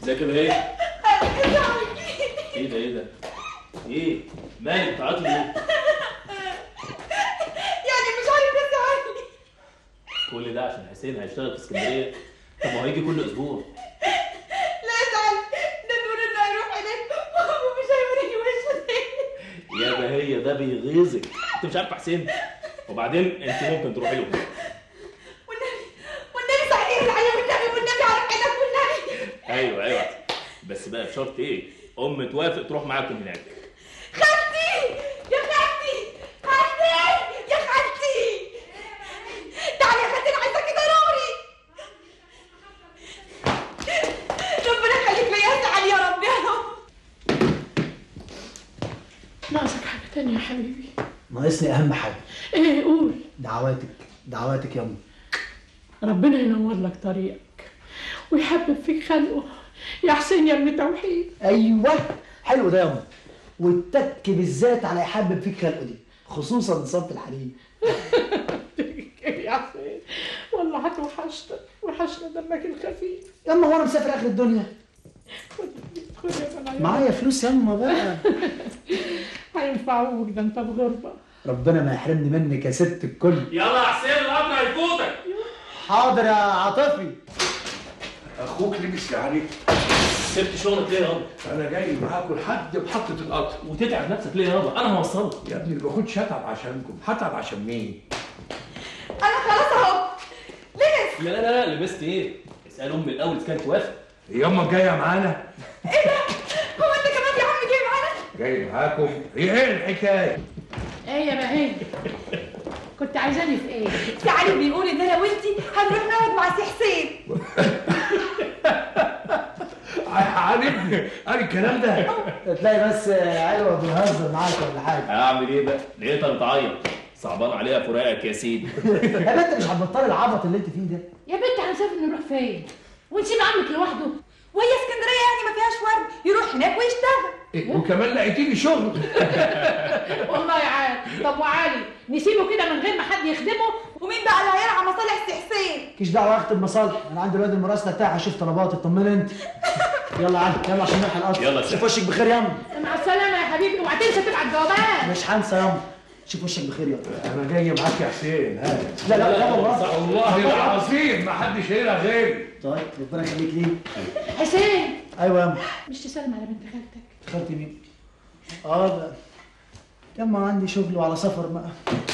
ازيك يا بهية ايه ده ايه ده ايه مالك بتعيطي ليه يعني مش عارف ازعل كل ده عشان حسين هيشتغل في اسكندريه طب ما هو هيجي كل اسبوع لا ازعل ده نور انه هيروح هناك ومش هيوريني وشه تاني يا بهية ده بيغيظك انت مش عارفه حسين وبعدين انت ممكن تروحي له والنبي والنبي صحيح العيال والنبي والنبي هروح هناك والنبي ايوه ايوه بس بقى بشرط ايه ام توافق تروح معاكم هناك خالتي يا خالتي خالتي يا خالتي تعالي يا خالتي انا عايزاكي ضروري ربنا يخليك ليا تعالي يا رب يا رب ناقصك حاجة تانية يا حبيبي ناقصني اهم حاجه ايه قول دعواتك دعواتك يا امي ربنا ينور لك طريقك ويحبب فيك خلقه يا حسين يا ابن توحيد ايوه حلو ده يا امي والتك بالذات على يحبب فيك خلقه دي خصوصا نصابة الحريم يا حسين والله هتوحشتك وحشنا دمك الخفيف ياما هو انا مسافر اخر الدنيا خد يا بنات معايا فلوس ياما بقى هينفعوك ده انت في غربة ربنا ما يحرمني منك يا ست الكل يلا يا حسين القطر هيفوتك حاضر يا عاطفي اخوك لبس عليك سبت شغلك ليه يابا انا جاي معاكم لحد محطه القطر وتتعب نفسك ليه يابا انا هوصلك يا ابني ما باخدش اتعب عشانكم هتعب عشان مين انا خلاص اهو لبس لا لا لا لبست ايه اسال امي الاول اذا كانت توافق هي امك جايه معانا هو انت كمان يا عم جاي معانا جاي معاكم هي ايه الحكايه ايه يا بهي كنت عايزاني في ايه تعالي بيقول ان انا وانتي هنروح نقعد مع سي حسين عارفني قال الكلام ده تلاقي بس علوة بنهزر معاك ولا حاجه هعمل ايه بقى لقيتها بتعيط صعبان عليها فراقك يا سيدي يا بنت مش هتبطلي العبط اللي انت فيه ده يا بنت هنسافر نروح فين ونسيب عمك لوحده وهي اسكندريه يعني ما فيهاش ورد يروح هناك ويشتغل إيه، وكمان لقيتي لي شغل والله يا عاد طب وعلي نسيبه كده من غير ما حد يخدمه ومين بقى اللي هيرعى مصالح سي حسين مالكيش دعوه اختم مصالح انا عندي الواد المراسله بتاعي هشوف طلباتك طمني انت يلا علي يلا عشان نلحق القطر يلا شوف سلام. وشك بخير ياما مع السلامه يا حبيبي اوعى تنسى تبعت جوابات مش هنسى ياما شوف وشك بخير يلا انا جاي معاك يا حسين ها لا لا لا والله والله العظيم ما حدش هنا غيري طيب ربنا يخليك ليه حسين ايوه ياما مش تسلم على بنت خالتك خالتي مين اه ده ياما عندي شغل وعلى سفر بقى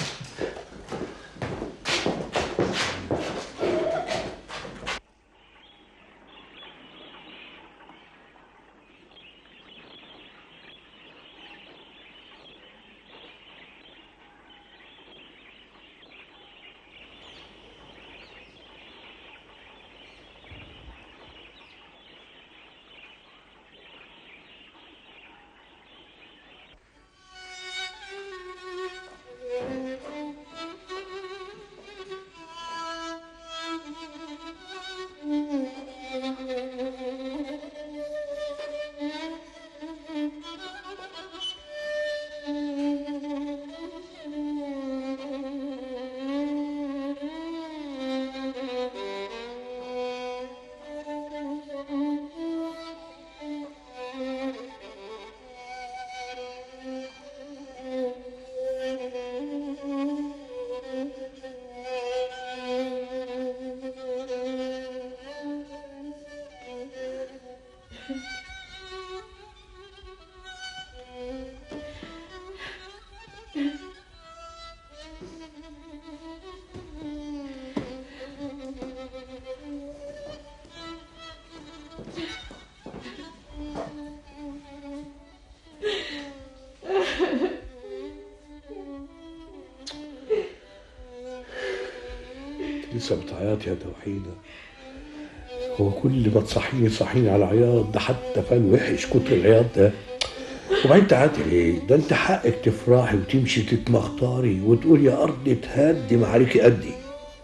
لسه بتعيط يا توحيدة هو كل ما تصحيني صحيني على العياط ده حتى فان وحش كتر العياط ده وبعدين تعاتي ليه؟ ده انت حقك تفرحي وتمشي تتمختاري وتقول يا ارض تهدم عليكي قدي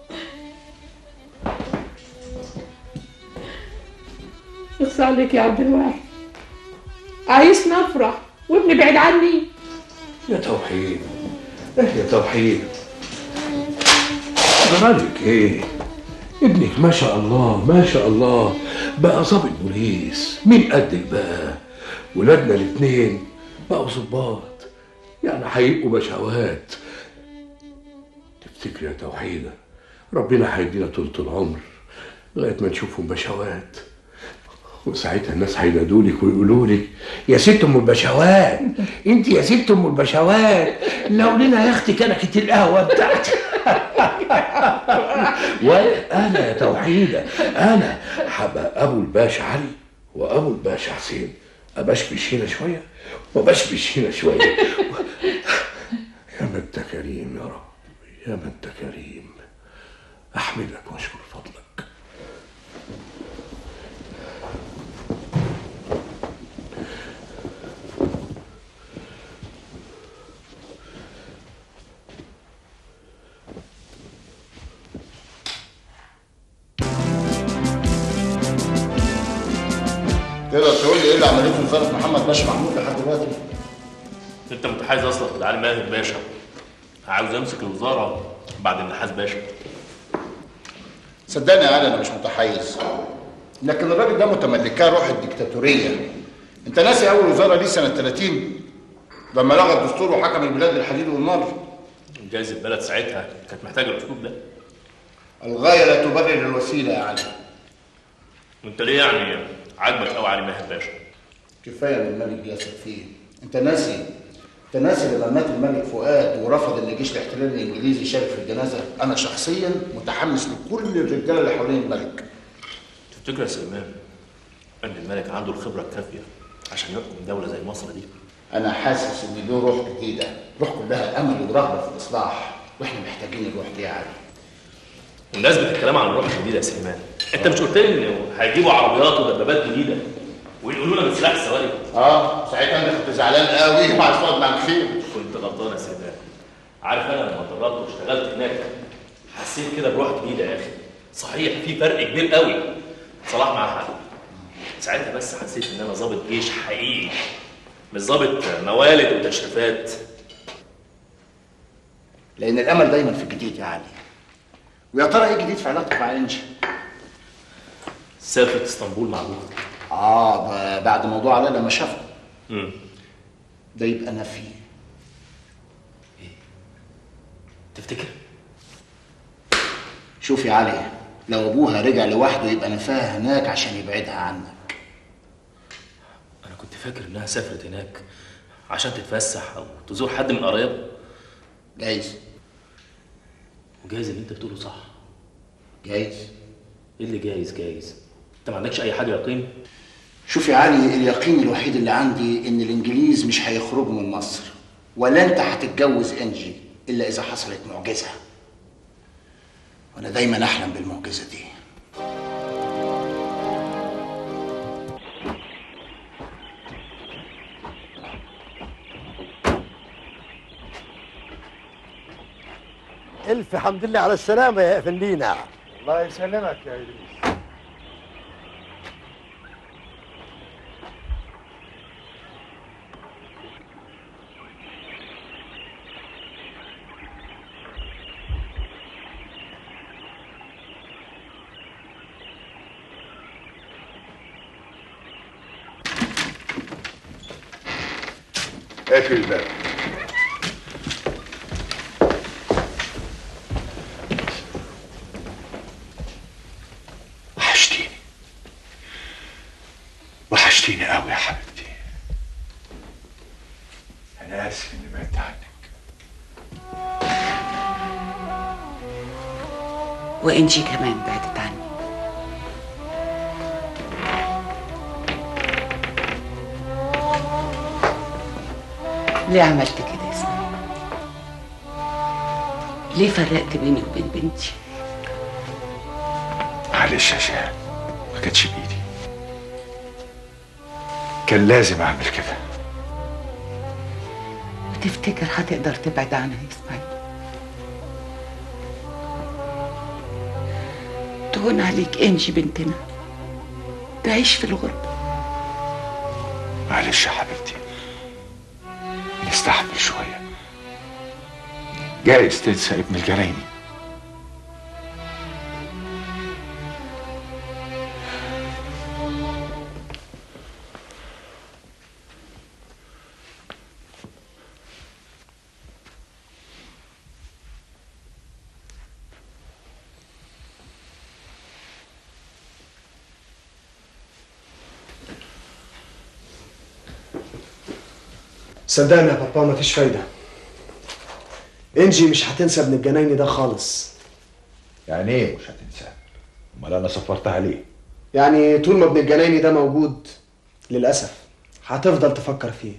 يخص عليك يا عبد الواحد عايزني افرح وابني بعيد عني يا توحيد ايه يا توحيد جرالك ايه ابنك ما شاء الله ما شاء الله بقى ظابط بوليس مين قدك بقى ولادنا الاتنين بقوا ظباط يعني هيبقوا بشوات تفتكر يا توحيدة ربنا هيدينا طولة العمر لغاية ما نشوفهم بشوات وساعتها الناس هينادوا لك ويقولوا لك يا ست ام البشوات انت يا ست ام البشوات لو لنا يا اختي كنكه القهوه بتاعتي وانا يا توحيده انا هبقى ابو الباشا علي وابو الباشا حسين ابشبش هنا شويه وبشبش هنا شويه يا ما انت كريم يا رب يا ما انت كريم احمدك واشكر فضلك تقدر تقول لي ايه اللي عملته وزاره محمد باشا محمود لحد دلوقتي؟ انت متحيز اصلا لعلي ماهر باشا عاوز امسك الوزاره بعد النحاس باشا صدقني يا علي انا مش متحيز لكن الراجل ده متملكاه روح الديكتاتوريه انت ناسي اول وزاره دي سنه 30 لما لغى الدستور وحكم البلاد بالحديد والنار جايز البلد ساعتها كانت محتاجه الاسلوب ده الغايه لا تبرر الوسيله يا علي وانت ليه يعني عاجبك قوي علي ماهر باشا كفايه اللي الملك بيثق فيه انت ناسي انت ناسي لما مات الملك فؤاد ورفض ان جيش الاحتلال الانجليزي يشارك في الجنازه انا شخصيا متحمس لكل الرجاله اللي حوالين الملك تفتكر يا سليمان ان الملك عنده الخبره الكافيه عشان يحكم دوله زي مصر دي انا حاسس ان له روح جديده روح كلها امل ورغبه في الاصلاح واحنا محتاجين الروح دي يا علي بمناسبه الكلام عن الروح الجديده يا سليمان انت مش قلت لي انه هيجيبوا عربيات ودبابات جديده ويقولوا لنا بسلاح السواري اه ساعتها انا كنت زعلان قوي مع الفضل مع الخير كنت غلطان يا سليمان عارف انا لما اتدربت واشتغلت هناك حسيت كده بروح جديده يا اخي صحيح في فرق كبير قوي صلاح معاه حق ساعتها بس حسيت ان انا ضابط جيش حقيقي مش ضابط موالد وتشريفات لان الامل دايما في الجديد يا علي ويا ترى ايه جديد في علاقتك مع انجي سافرت اسطنبول مع ابوك اه ب- بعد موضوع علي لما شافه امم ده يبقى نفي تفتكر شوف يا علي لو ابوها رجع لوحده يبقى نفاها هناك عشان يبعدها عنك انا كنت فاكر انها سافرت هناك عشان تتفسح او تزور حد من قرايبها جايز وجايز اللي انت بتقوله صح جايز ايه اللي جايز جايز انت ما عندكش اي حاجه يقين شوف يا علي اليقين الوحيد اللي عندي ان الانجليز مش هيخرجوا من مصر ولا انت هتتجوز انجي الا اذا حصلت معجزه وانا دايما احلم بالمعجزه دي الف حمد لله على السلامه يا فندينا الله يسلمك يا ادريس اقفل الباب وحشتيني وحشتيني قوي يا حبيبتي انا اسف اني بعدت عنك وانجي كمان بعدت عني ليه عملت كده يا اسماعيل ليه فرقت بيني وبين بنتي معلش يا شهاب ما كانتش بايدي كان لازم اعمل كده وتفتكر هتقدر تبعد عنها يا اسماعيل تهون عليك انجي بنتنا تعيش في الغربة معلش يا حبيبتي نستحمل شوية جايز تنسى ابن الجنايني صدقني يا بابا مفيش فايدة انجي مش هتنسى ابن الجنايني ده خالص يعني ايه مش هتنساه امال انا صفرتها ليه يعني طول ما ابن الجنايني ده موجود للأسف هتفضل تفكر فيه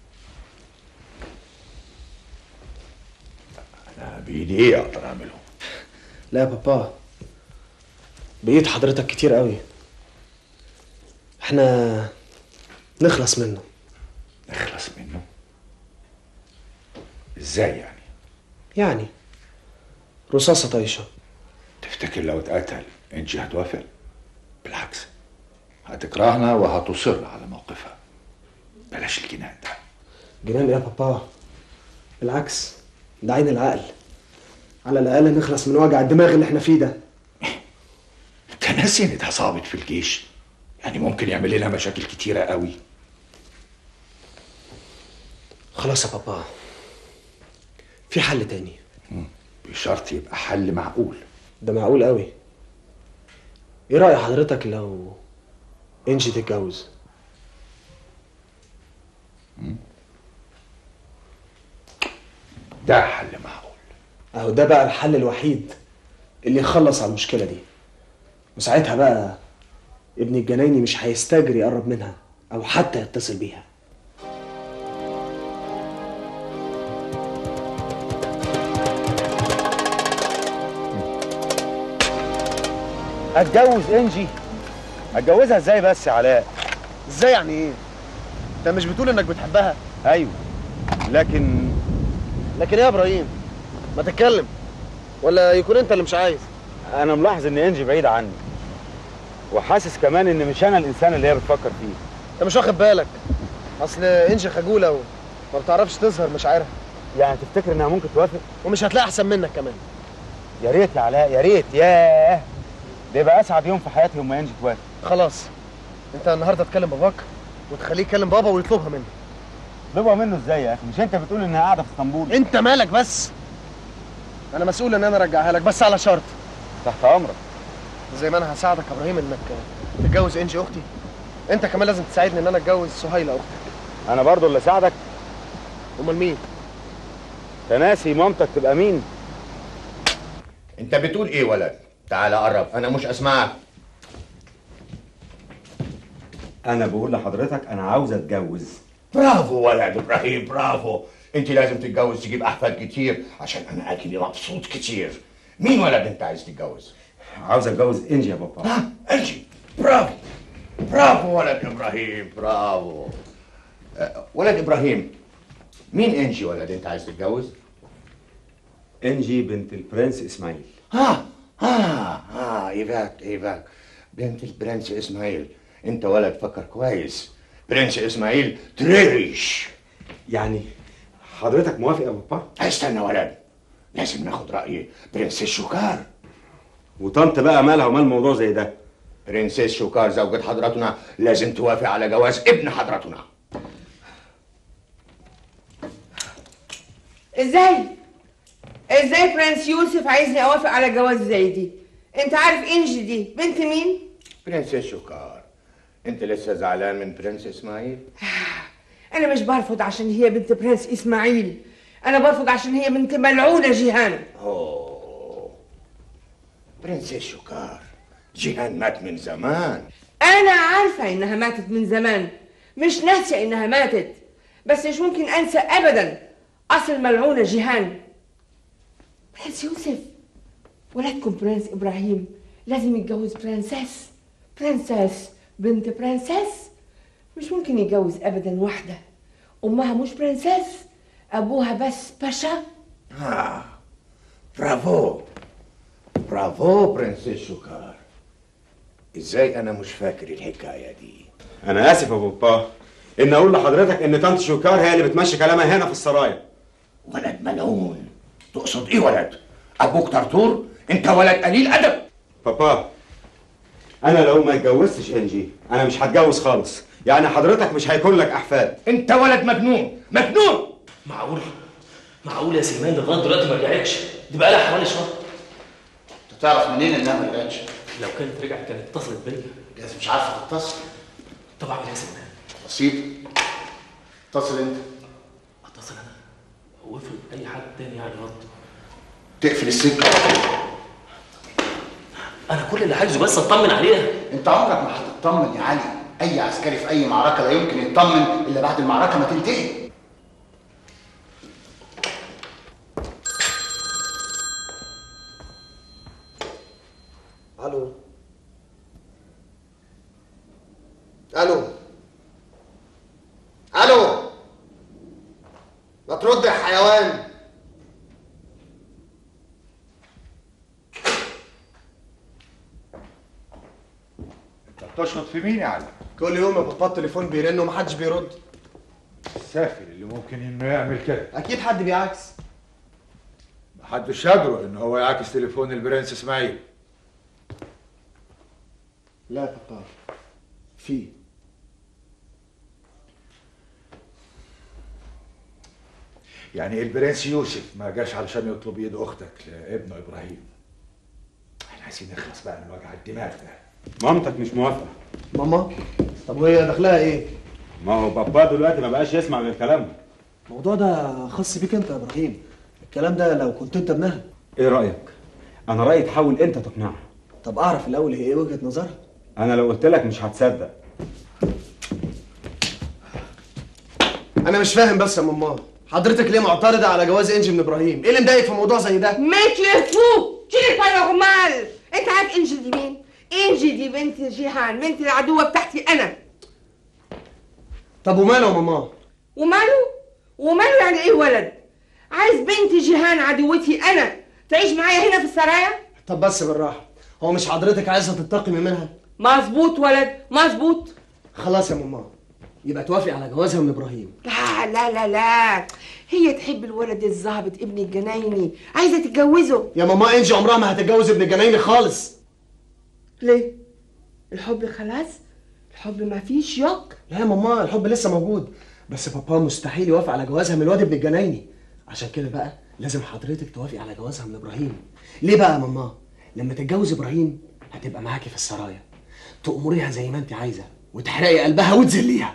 انا بايدي ايه اقدر اعمله لا يا بابا بإيد حضرتك كتير قوي احنا نخلص منه نخلص منه ازاي يعني يعني رصاصة طايشة تفتكر لو اتقتل انجي هتوافق بالعكس هتكرهنا وهتصر على موقفها بلاش الجنان ده جنان ايه يا بابا بالعكس ده عين العقل على الأقل نخلص من وجع الدماغ اللي احنا فيه ده انت ناسي ان ده ظابط في الجيش يعني ممكن يعمل لنا مشاكل كتيرة قوي خلاص يا بابا في حل تاني بشرط يبقى حل معقول ده معقول قوي ايه رأي حضرتك لو انجي تتجوز ده حل معقول اهو ده بقى الحل الوحيد اللي يخلص على المشكلة دي وساعتها بقى ابن الجنايني مش هيستجري يقرب منها او حتى يتصل بيها اتجوز انجي اتجوزها ازاي بس يا علاء ازاي يعني ايه انت مش بتقول انك بتحبها ايوه لكن لكن ايه يا ابراهيم ما تتكلم ولا يكون انت اللي مش عايز انا ملاحظ ان انجي بعيده عني وحاسس كمان ان مش انا الانسان اللي هي بتفكر فيه انت مش واخد بالك اصل انجي خجوله وما بتعرفش تظهر مشاعرها يعني تفتكر انها ممكن توافق ومش هتلاقي احسن منك كمان يا ريت يا علاء يا ريت ياه ده يبقى اسعد يوم في حياتي يوم ما انجي توافق خلاص انت النهارده تكلم باباك وتخليه يكلم بابا ويطلبها منه طلبها منه ازاي يا اخي مش انت بتقول انها قاعده في اسطنبول انت مالك بس انا مسؤول ان انا ارجعها لك بس على شرط تحت امرك زي ما انا هساعدك يا ابراهيم انك تتجوز انجي اختي انت كمان لازم تساعدني ان انا اتجوز سهيله اختي انا برضو اللي اساعدك امال مين تناسي مامتك تبقى مين انت بتقول ايه ولد تعال قرب انا مش اسمعك انا بقول لحضرتك انا عاوز اتجوز برافو ولد ابراهيم برافو انت لازم تتجوز تجيب احفاد كتير عشان انا اكلي مبسوط كتير مين ولد انت عايز تتجوز عاوز اتجوز انجي يا بابا ها انجي برافو برافو ولد ابراهيم برافو أه، ولد ابراهيم مين انجي ولد انت عايز تتجوز انجي بنت البرنس اسماعيل ها ها ها ايفاك ايفاك بنت البرنس اسماعيل انت ولد فكر كويس برنس اسماعيل تريش يعني حضرتك موافق يا بابا استنى ولد لازم ناخد رأي برنسيس شوكار وطنط بقى مالها ومال موضوع زي ده برنسيس شوكار زوجة حضرتنا لازم توافق على جواز ابن حضرتنا ازاي ازاي برنس يوسف عايزني اوافق على جواز زي دي انت عارف انجي دي بنت مين برنسيس شوكار انت لسه زعلان من برنس اسماعيل انا مش برفض عشان هي بنت برنس اسماعيل انا برفض عشان هي بنت ملعونه جيهان اوه برنسيس شوكار جيهان مات من زمان انا عارفه انها ماتت من زمان مش ناسيه انها ماتت بس مش ممكن انسى ابدا اصل ملعونه جيهان برنس يوسف ولادكم برنس ابراهيم لازم يتجوز برنسس برنسس بنت برنسس مش ممكن يتجوز ابدا واحده امها مش برنسس ابوها بس باشا ها برافو برافو برنسيس شوكار ازاي انا مش فاكر الحكايه دي انا اسف يا بابا ان اقول لحضرتك ان طنط شوكار هي اللي بتمشي كلامها هنا في السرايا ولد ملعون تقصد ايه ولد ابوك طرطور انت ولد قليل ادب بابا انا لو ما اتجوزتش انجي انا مش هتجوز خالص يعني حضرتك مش هيكون لك احفاد انت ولد مجنون مجنون معقول معقول يا سليمان لغايه دلوقتي ما رجعتش دي بقى لها حوالي شهر انت تعرف منين انها ما رجعتش لو كانت رجعت كانت اتصلت بيا جايز مش عارفه تتصل طب اعمل ايه يا سليمان بسيط اتصل انت وافرض اي حد تاني يعني رد تقفل السكه انا كل اللي عايزه بس اطمن عليها انت عمرك ما هتطمن يا علي اي عسكري في اي معركه لا يمكن يطمن الا بعد المعركه ما تنتهي الو الو الو ما ترد يا حيوان انت بتشنط في مين يا علي؟ كل يوم يا بابا التليفون بيرن ومحدش بيرد السافل اللي ممكن انه يعمل كده اكيد حد بيعكس محدش يجرؤ ان هو يعكس تليفون البرنس اسماعيل لا يا بابا في يعني البرنس يوسف ما جاش علشان يطلب ايد اختك لابنه ابراهيم احنا عايزين نخلص بقى من وجع الدماغ ده مامتك مش موافقه ماما طب وهي دخلها ايه ما هو بابا دلوقتي ما بقاش يسمع غير كلامها الموضوع ده خاص بيك انت يا ابراهيم الكلام ده لو كنت انت ابنها ايه رايك انا رايي تحاول انت تقنعها طب اعرف الاول هي ايه وجهه نظرها انا لو قلت لك مش هتصدق انا مش فاهم بس يا ماما حضرتك ليه معترضه على جواز انجي من ابراهيم ايه اللي مضايق في موضوع زي ده متر فوق شيل البرغمال انت عارف انجي دي مين انجي دي بنت جيهان بنت العدوه بتاعتي انا طب وماله يا ماما وماله وماله يعني ايه ولد عايز بنت جيهان عدوتي انا تعيش معايا هنا في السرايا طب بس بالراحه هو مش حضرتك عايزه تنتقمي منها مظبوط ولد مظبوط خلاص يا ماما يبقى توافقي على جوازها من ابراهيم لا لا لا لا هي تحب الولد الظابط ابن الجنايني عايزه تتجوزه يا ماما انجي عمرها ما هتتجوز ابن جنايني خالص ليه الحب خلاص الحب ما فيش يق لا يا ماما الحب لسه موجود بس بابا مستحيل يوافق على جوازها من الواد ابن الجنايني عشان كده بقى لازم حضرتك توافقي على جوازها من ابراهيم ليه بقى يا ماما لما تتجوز ابراهيم هتبقى معاكي في السرايا تأمريها زي ما انت عايزه وتحرقي قلبها وتذليها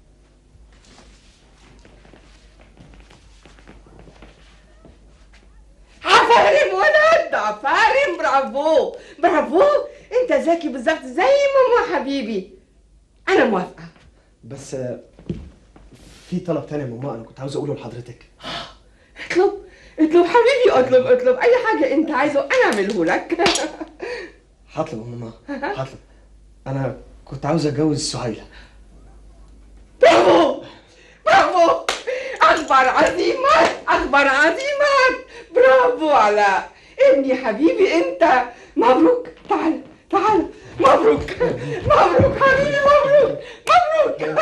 عفارم ولد عفارم برافو برافو انت ذكي بالظبط زي ماما حبيبي انا موافقه بس آه، في طلب تاني يا ماما انا كنت عاوز اقوله لحضرتك اطلب اطلب حبيبي اطلب اطلب اي حاجه انت عايزه انا اعمله لك هطلب يا ماما هطلب انا كنت عاوز اتجوز سهيله برافو برافو اخبار عظيمات اخبار عظيمات برافو على ابني حبيبي انت مبروك تعال تعال مبروك مبروك حبيبي مبروك مبروك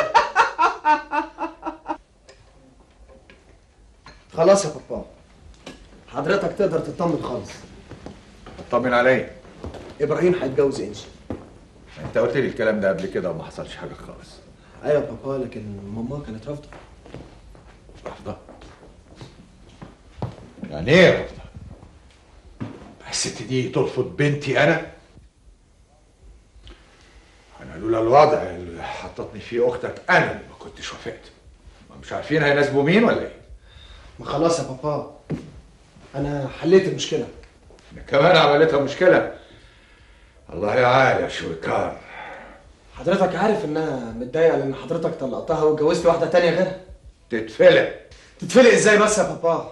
خلاص يا بابا حضرتك تقدر تطمن خالص اطمن عليا ابراهيم هيتجوز انجي انت قلت لي الكلام ده قبل كده وما حصلش حاجه خالص ايوه يا بابا لكن ماما كانت رافضه رافضه يعني ايه رافضه الست دي ترفض بنتي انا انا لولا الوضع اللي حطتني فيه اختك انا اللي ما كنتش وافقت ما مش عارفين هيناسبوا مين ولا ايه ما خلاص يا بابا انا حليت المشكله ده كمان عملتها مشكله الله يعال يا شويكار حضرتك عارف انها متضايقه لان حضرتك طلقتها واتجوزت واحده تانية غيرها تتفلق تتفلق ازاي بس يا بابا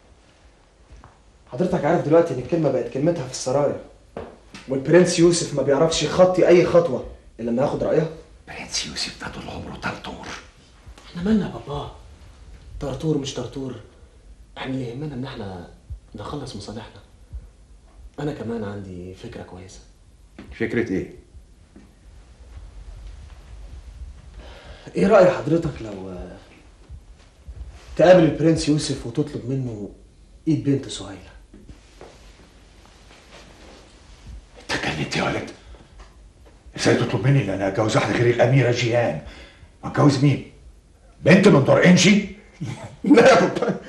حضرتك عارف دلوقتي ان الكلمه بقت كلمتها في السرايا والبرنس يوسف ما بيعرفش يخطي اي خطوه الا لما ياخد رايها برنس يوسف ده طول عمره طرطور احنا مالنا يا بابا طرطور مش طرطور احنا اللي يهمنا ان احنا نخلص مصالحنا انا كمان عندي فكره كويسه فكره ايه ايه راي حضرتك لو آه، تقابل البرنس يوسف وتطلب منه ايد بنت سهيله انت جننت يا ولد ازاي تطلب مني ان انا اتجوز واحده غير الاميره جيهان اتجوز مين بنت من دار انشي لا يا بابا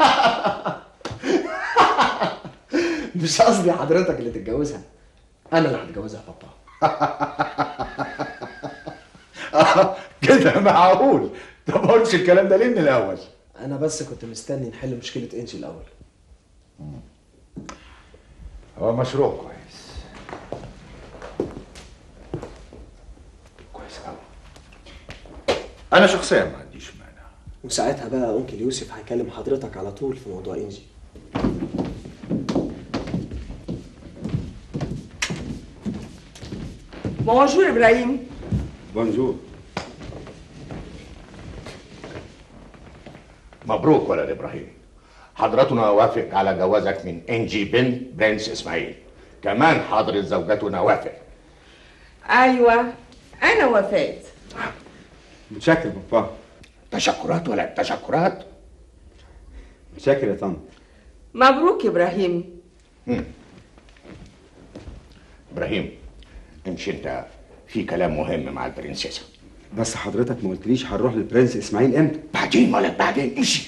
مش قصدي حضرتك اللي تتجوزها انا اللي هتجوزها يا بابا آه، كده معقول طب ما قلتش الكلام ده ليه من الاول انا بس كنت مستني نحل مشكله انجي الاول هو مشروع كويس كويس قوي انا شخصيا ما عنديش مانع وساعتها بقى انكل يوسف هيكلم حضرتك على طول في موضوع انجي بونجور ابراهيم بونجور مبروك ولد ابراهيم حضرتنا وافق على جوازك من انجي بنت برنس اسماعيل كمان حضرة زوجتنا وافق ايوه انا وفات متشكر بابا تشكرات ولا تشكرات متشكر يا طنط مبروك ابراهيم ابراهيم امشي انت في كلام مهم مع البرنسيسة بس حضرتك ما قلتليش هنروح للبرنس اسماعيل امتى بعدين ولد بعدين امشي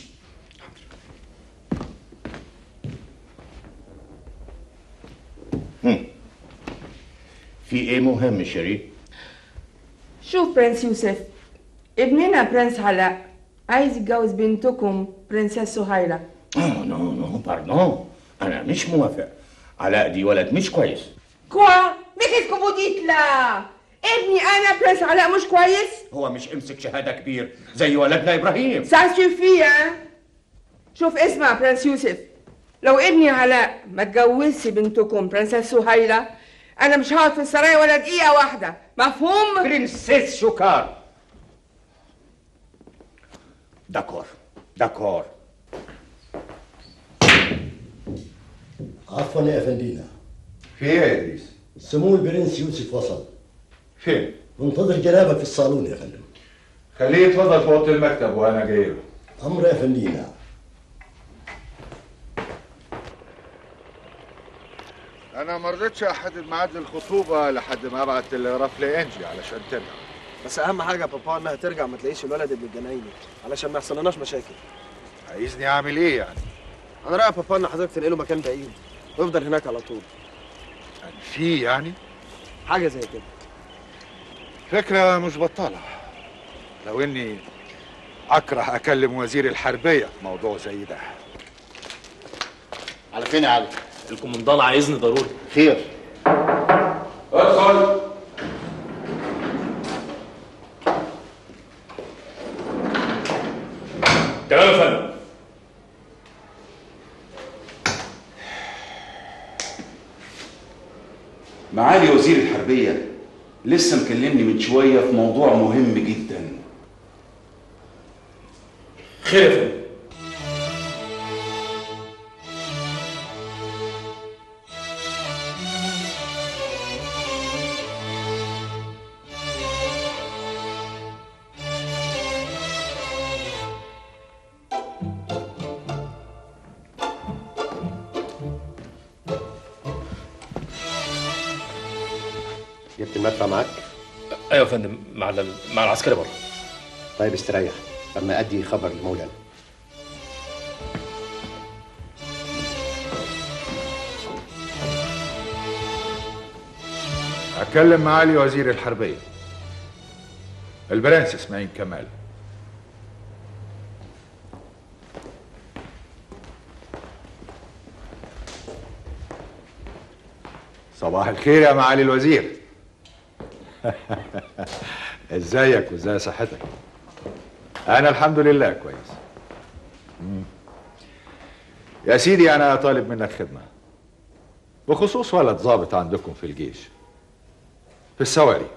هم. في ايه مهم شريف شوف برنس يوسف ابننا برنس علاء عايز يتجوز بنتكم برنسيس سهيلة نو نو نو باردون انا مش موافق علاء دي ولد مش كويس كوا ميكس كوبوديت لا ابني انا برنس علاء مش كويس هو مش امسك شهاده كبير زي ولدنا ابراهيم سا سوفي ها شوف اسمع برنس يوسف لو ابني علاء ما اتجوزش بنتكم برنسيس سهيلة انا مش هقعد في السرايا ولا دقيقة واحدة مفهوم؟ برنسيس شوكار داكور داكور عفوا يا افندينا في ايه يا ادريس؟ سمو البرنس يوسف وصل فين؟ منتظر جنابك في الصالون يا فندم خليه يتفضل في اوضه المكتب وانا جاي له امر يا فندينا انا ما رضيتش احدد ميعاد للخطوبه لحد ما ابعت تلغراف لانجي علشان ترجع بس اهم حاجه يا بابا انها ترجع ما تلاقيش الولد ابن الجنايني علشان ما يحصلناش مشاكل عايزني اعمل ايه يعني؟ انا رايي يا بابا ان حضرتك تنقله مكان بعيد ويفضل هناك على طول في يعني؟ حاجه زي كده فكره مش بطاله لو اني اكره اكلم وزير الحربيه في موضوع زي ده على فين يا علي؟ الكومندان عايزني ضروري خير ادخل تمام يا فندم معالي وزير الحربية لسه مكلمني من شوية في موضوع مهم جدا خير يا فندم جبت المدفع معاك؟ ايوه يا فندم مع ال- مع العسكري بره طيب استريح اما ادي خبر لمولانا اتكلم معالي وزير الحربيه البرنس اسماعيل كمال صباح الخير يا معالي الوزير ازيك وازاي صحتك انا الحمد لله كويس مم. يا سيدي انا طالب منك خدمه بخصوص ولد ضابط عندكم في الجيش في السواري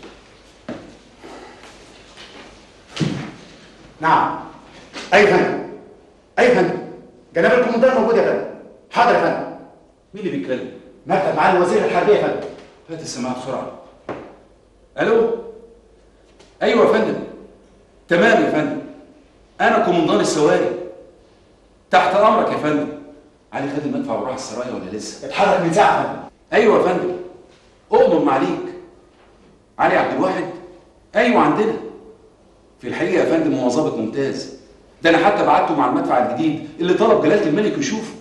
نعم اي فندم اي فندم جناب الكومندان موجود يا فندم حاضر يا فندم مين اللي بيتكلم؟ مكتب معالي وزير الحربيه يا فندم هات السماعة بسرعة ألو أيوة يا فندم تمام يا فندم أنا كومندان السواري تحت أمرك يا فندم علي خد المدفع وراح السرايا ولا لسه؟ اتحرك من ساعه يا فندم أيوة يا فندم أؤمن معليك علي عبد الواحد أيوة عندنا في الحقيقة يا فندم هو ظابط ممتاز ده أنا حتى بعته مع المدفع الجديد اللي طلب جلالة الملك يشوفه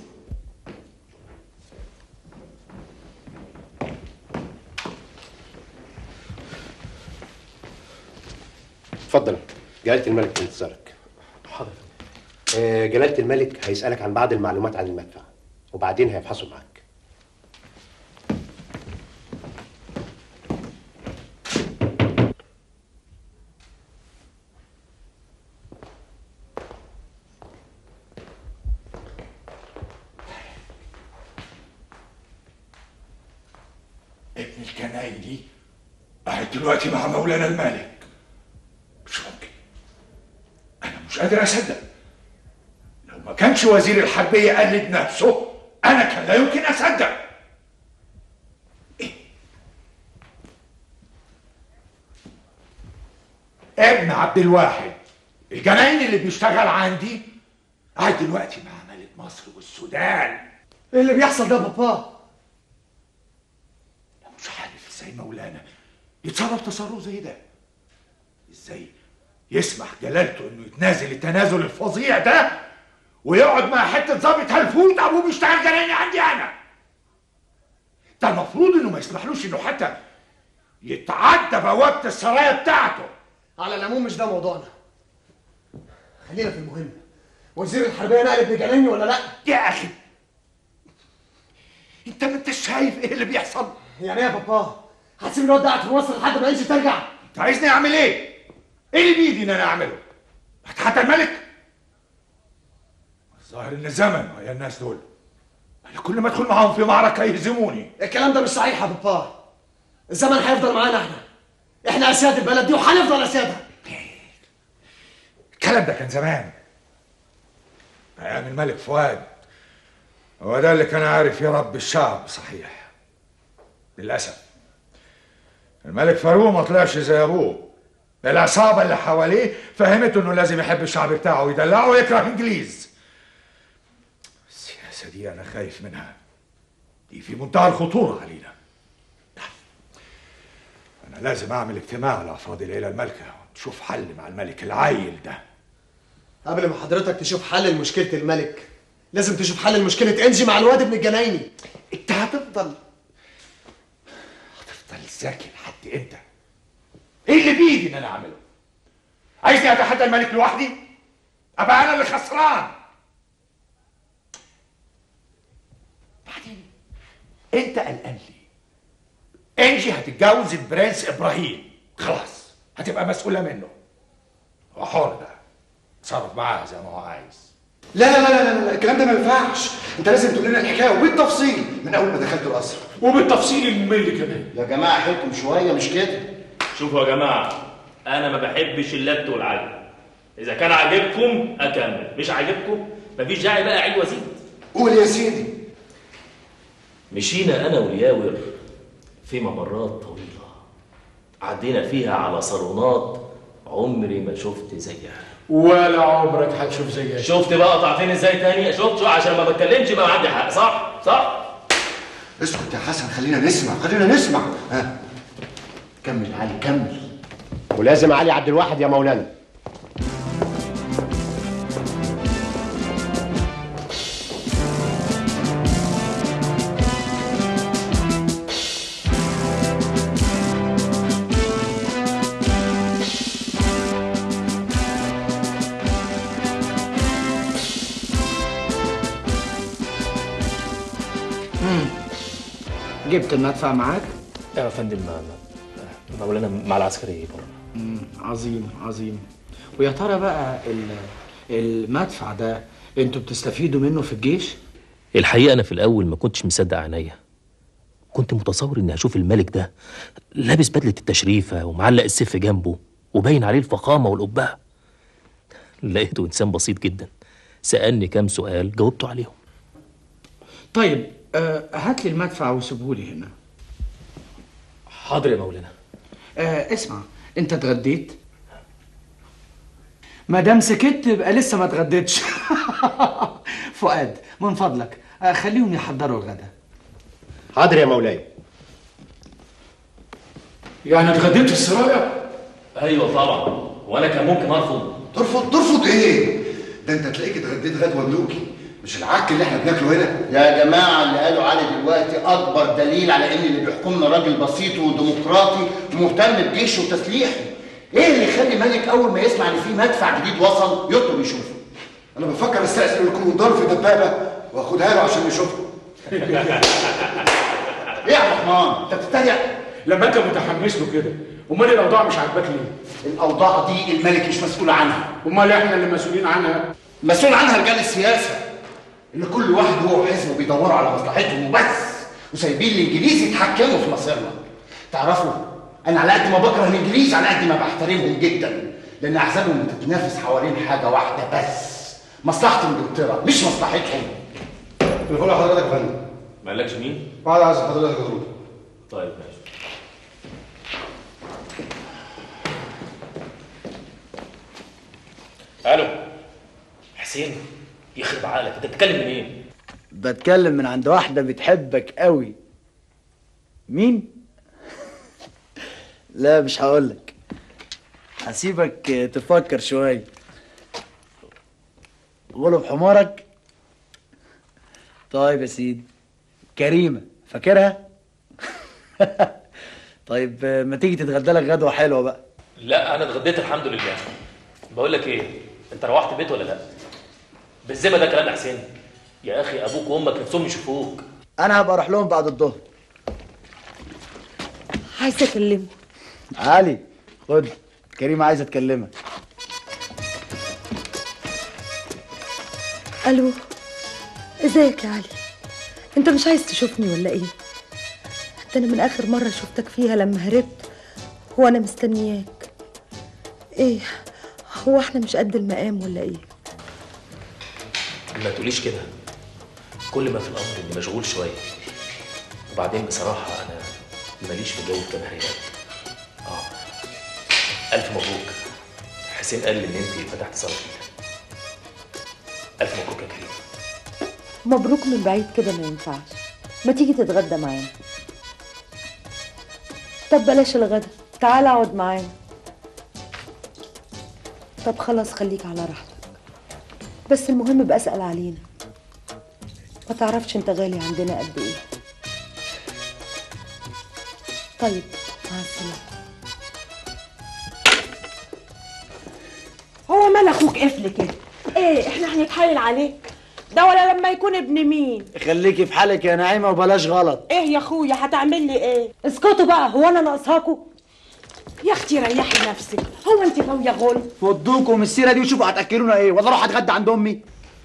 اتفضل جلالة الملك في انتظارك حاضر آه، جلالة الملك هيسألك عن بعض المعلومات عن المدفع وبعدين هيفحصوا معاك ابن الكنايني قاعد دلوقتي مع مولانا الملك مش ممكن انا مش قادر اصدق لو ما كانش وزير الحربية قلد نفسه انا كان لا يمكن اصدق إيه؟ ابن عبد الواحد الجناين اللي بيشتغل عندي قاعد دلوقتي مع ملك مصر والسودان ايه اللي بيحصل ده يا بابا مش عارف ازاي مولانا يتصرف تصرف زي ده ازاي يسمح جلالته انه يتنازل التنازل الفظيع ده ويقعد مع حته ظابط هلفوت ابوه بيشتغل جنايني عندي انا ده المفروض انه ما يسمحلوش انه حتى يتعدى بوابه السرايا بتاعته على العموم مش ده موضوعنا خلينا في المهم وزير الحربيه نقل ابن جناني ولا لا يا اخي انت ما انتش شايف ايه اللي بيحصل يعني ايه يا بابا هتسيب الواد ده قاعد في مصر لحد ما يجي ترجع انت عايزني اعمل ايه ايه اللي بايدي ان انا اعمله هتحدى الملك الظاهر ان زمن يا الناس دول انا كل ما ادخل معاهم في معركه يهزموني الكلام ده مش صحيح يا بابا الزمن هيفضل معانا احنا احنا اسياد البلد دي وهنفضل اسيادها الكلام ده كان زمان ايام الملك فؤاد هو ده اللي كان عارف يربي الشعب صحيح للاسف الملك فاروق ما طلعش زي ابوه العصابه اللي حواليه فهمته انه لازم يحب الشعب بتاعه ويدلعه ويكره انجليز السياسه دي انا خايف منها دي في منتهى الخطوره علينا انا لازم اعمل اجتماع لافراد العيله المالكه ونشوف حل مع الملك العيل ده قبل ما حضرتك تشوف حل لمشكله الملك لازم تشوف حل لمشكله انجي مع الواد ابن الجنايني انت هتفضل هتفضل ذكي لحد امتى؟ ايه اللي بايدي ان انا اعمله؟ عايزني اتحدى الملك لوحدي؟ ابقى انا اللي خسران بعدين انت قلقان ليه؟ انجي هتتجوز البرنس ابراهيم خلاص هتبقى مسؤوله منه هو حر بقى تصرف معاه زي ما هو عايز لا لا لا لا لا الكلام ده ما ينفعش انت لازم تقول لنا الحكايه وبالتفصيل من اول ما دخلت القصر وبالتفصيل الممل كمان يا جماعه حيلكم شويه مش كده شوفوا يا جماعه انا ما بحبش اللت والعجب اذا كان عاجبكم اكمل مش عاجبكم مفيش داعي بقى اعيد وازيد قول يا سيدي مشينا انا والياور في ممرات طويله عدينا فيها على صالونات عمري ما شفت زيها ولا عمرك هتشوف زيها شفت بقى قطعتني ازاي تاني شفت شو عشان ما بتكلمش بقى عندي حق صح صح اسكت يا حسن خلينا نسمع خلينا نسمع ها كمل علي كمل ولازم علي عبد الواحد يا مولانا مم. جبت المدفع معاك؟ يا فندم مولانا مع العسكري بره مم. عظيم عظيم ويا ترى بقى ال- المدفع ده انتوا بتستفيدوا منه في الجيش؟ الحقيقه انا في الاول ما كنتش مصدق عينيا كنت متصور اني هشوف الملك ده لابس بدله التشريفه ومعلق السيف جنبه وباين عليه الفخامه والقبه لقيته انسان بسيط جدا سالني كام سؤال جاوبته عليهم طيب آه هات لي المدفع وسيبهولي هنا حاضر يا مولانا آه اسمع انت اتغديت؟ ما دام سكت يبقى لسه ما اتغديتش فؤاد من فضلك آه خليهم يحضروا الغدا حاضر يا مولاي يعني اتغديت في السرايا؟ ايوه طبعا وانا كان ممكن ارفض ترفض ترفض ايه ده انت تلاقيك اتغديت غدوه ملوكي مش العك اللي احنا بناكله هنا يا جماعة اللي قالوا علي دلوقتي أكبر دليل على إن اللي بيحكمنا راجل بسيط وديمقراطي مهتم بجيشه وتسليحه. إيه اللي يخلي ملك أول ما يسمع إن في مدفع جديد وصل يطلب يشوفه؟ انا بفكر استأذن الكومندار في دبابه واخدها له عشان يشوفها ايه يا عبد الرحمن انت بتتريق لما انت متحمس له كده امال الاوضاع مش عاجباك ليه الاوضاع دي الملك مش مسؤول عنها امال احنا اللي مسؤولين عنها مسؤول عنها رجال السياسه اللي كل واحد هو وحزبه بيدوروا على مصلحتهم وبس وسايبين الانجليز يتحكموا في مصيرنا تعرفوا انا على قد ما بكره الانجليز على قد ما بحترمهم جدا لان احزابهم بتتنافس حوالين حاجه واحده بس مصلحه انجلترا مش مصلحتهم تليفون حضرتك يا فندم ما قالكش مين؟ بعد عايز حضرتك يا دكتور طيب ماشي الو حسين يخرب عقلك انت بتتكلم منين؟ بتكلم من عند واحدة بتحبك قوي مين؟ لا مش هقولك هسيبك تفكر شوية غلب حمارك طيب يا سيدي كريمة فاكرها؟ طيب ما تيجي تتغدى لك غدوة حلوة بقى لا انا اتغديت الحمد لله بقول لك ايه انت روحت البيت ولا لا بالذمه ده كلام يا حسين يا اخي ابوك وامك نفسهم يشوفوك انا هبقى اروح لهم بعد الظهر عايزه اكلمه علي خد كريمة عايزة تكلمك الو ازيك يا علي انت مش عايز تشوفني ولا ايه ده انا من اخر مره شفتك فيها لما هربت وانا مستنياك ايه هو احنا مش قد المقام ولا ايه ما تقوليش كده كل ما في الامر اني مشغول شويه وبعدين بصراحه انا ماليش في جو الجماهيريات اه الف مبروك حسين قال لي ان انت فتحت صاله جديده الف مبروك يا كريم مبروك من بعيد كده ما ينفعش ما تيجي تتغدى معانا طب بلاش الغدا تعال اقعد معانا طب خلاص خليك على راحتك بس المهم ابقى اسال علينا ما تعرفش انت غالي عندنا قد ايه طيب مع السلامه هو مال اخوك قفل كده ايه احنا هنتحايل عليك ده ولا لما يكون ابن مين خليكي في حالك يا نعيمة وبلاش غلط ايه يا اخويا هتعمل لي ايه اسكتوا بقى هو انا ناقصاكوا يا اختي ريحي نفسك هو انت غاويه غل فضوكوا من السيرة دي وشوفوا هتاكلونا ايه ولا اروح اتغدى عند امي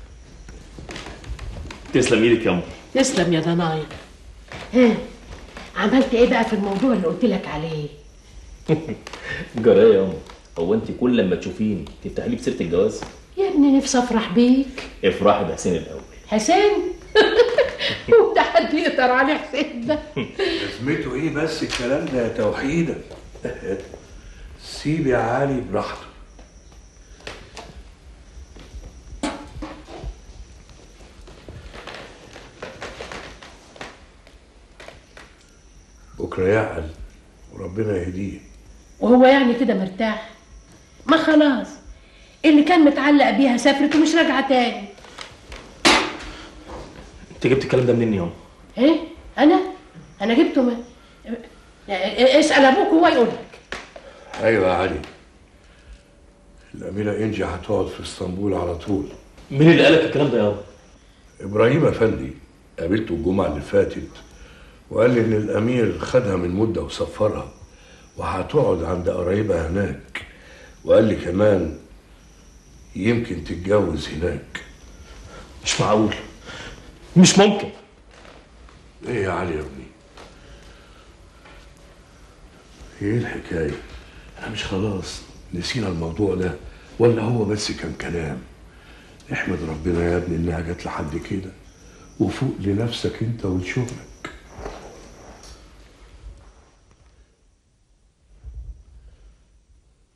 تسلم ايدك يا ام تسلم يا ضنايا ها عملت ايه بقى في الموضوع اللي قلت لك عليه جرايه يا ام هو انت كل لما تشوفيني تفتحي لي بسيره الجواز يا ابني نفسي افرح بيك افرحي بحسين الاول حسين وده حد يقدر عليه حسين ده لازمته ايه بس الكلام ده يا توحيدة سيب يا علي براحته بكرة يعقل وربنا يهديه وهو يعني كده مرتاح ما خلاص اللي كان متعلق بيها سافرت ومش راجعه تاني انت جبت الكلام ده منين يا ام ايه انا انا جبته من اسال ابوك وهو يقول لك ايوه يا علي الأميرة إنجي هتقعد في اسطنبول على طول مين اللي قالك الكلام ده يا ابا إبراهيم أفندي قابلته الجمعة اللي فاتت وقال لي إن الأمير خدها من مدة وسفرها وهتقعد عند قرايبها هناك وقال لي كمان يمكن تتجوز هناك مش معقول مش ممكن ايه يا علي يا ابني ايه الحكاية احنا مش خلاص نسينا الموضوع ده ولا هو بس كان كلام احمد ربنا يا ابني انها جت لحد كده وفوق لنفسك انت ولشغلك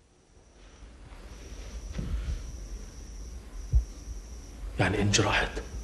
يعني انجي راحت